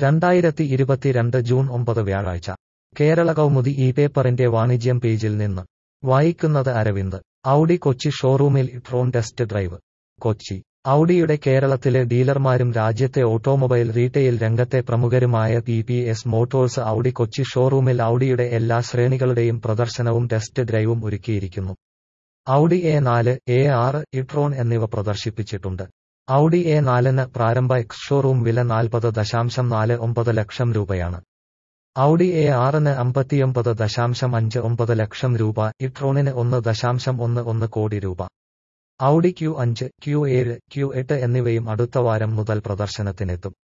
രണ്ടായിരത്തി ഇരുപത്തിരണ്ട് ജൂൺ ഒമ്പത് വ്യാഴാഴ്ച കേരള കൗമുദി ഈ പേപ്പറിന്റെ വാണിജ്യം പേജിൽ നിന്ന് വായിക്കുന്നത് അരവിന്ദ് ഔഡി കൊച്ചി ഷോറൂമിൽ ട്രോൺ ടെസ്റ്റ് ഡ്രൈവ് കൊച്ചി ഔഡിയുടെ കേരളത്തിലെ ഡീലർമാരും രാജ്യത്തെ ഓട്ടോമൊബൈൽ റീറ്റെയിൽ രംഗത്തെ പ്രമുഖരുമായ P P S motors Audi Kochi ഷോറൂമിൽ ഔഡിയുടെ എല്ലാ ശ്രേണികളുടെയും പ്രദർശനവും ടെസ്റ്റ് ഡ്രൈവും ഒരുക്കിയിരിക്കുന്നു ഔഡി എ നാല് എ ആറ് ഇട്രോൺ എന്നിവ പ്രദർശിപ്പിച്ചിട്ടുണ്ട് ഔഡി എ നാലിന് പ്രാരംഭ എക്സ് ഷോറൂം വില നാൽപ്പത് ദശാംശം നാല് ഒമ്പത് ലക്ഷം രൂപയാണ് ഔഡി എ ആറിന് അമ്പത്തിയൊമ്പത് ദശാംശം അഞ്ച് ഒമ്പത് ലക്ഷം രൂപ ഇട്രോണിന് ഒന്ന് ദശാംശം ഒന്ന് ഒന്ന് കോടി രൂപ ഔഡി ക്യു അഞ്ച് ക്യു ഏഴ് ക്യു എട്ട് എന്നിവയും അടുത്ത വാരം മുതൽ പ്രദർശനത്തിനെത്തും